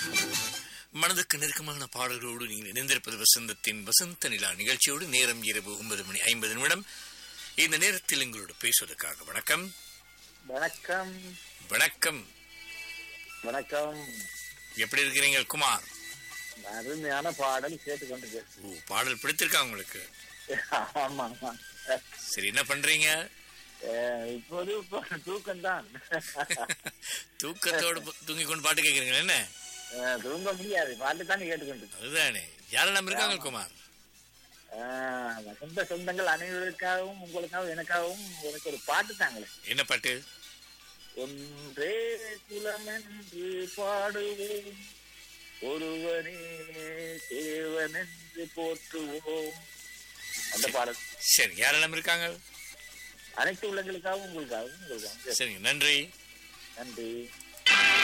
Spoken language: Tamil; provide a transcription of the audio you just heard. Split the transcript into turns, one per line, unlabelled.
மனதுக்கு நெருக்கமான பாடல்களோடு நீங்கள் இணைந்திருப்பது வசந்தத்தின் வசந்த நிலா நிகழ்ச்சியோடு நேரம் இரவு ஒன்பது மணி ஐம்பது நிமிடம் இந்த நேரத்தில் எங்களோட பேசுவதற்காக வணக்கம்
வணக்கம்
வணக்கம்
வணக்கம்
எப்படி இருக்கிறீங்க குமார்
அருமையான பாடல் கேட்டுக்கொண்டு
ஓ பாடல் பிடித்திருக்கா உங்களுக்கு
ஆமா ஆமா
சரி என்ன பண்றீங்க
அஹ் இப்போது தூக்கம் தான்
தூக்கத்தோடு தூங்கி கொண்டு பாட்டு கேட்குறீங்களா என்ன
தூங்க முடியாது பாட்டு தான் கேட்டுக்கொண்டு
அதுதானே யாரெல்லாம் இருக்காங்க குமார்
அஹ் வசந்த சொந்தங்கள் அனைவருக்காகவும் உங்களுக்காகவும் எனக்காகவும் எனக்கு ஒரு பாட்டு தாங்களே
என்ன பாட்டு
ஒன்றே குலமென்று பாடுவோம் ஒருவனே தேவன் என்று போற்றுவோம் அந்த பாடல்
சரி யாரெல்லாம் இருக்காங்க
அனைத்து உள்ளங்களுக்காகவும் உங்களுக்காகவும் உங்களுக்காகவும்
சரிங்க நன்றி
நன்றி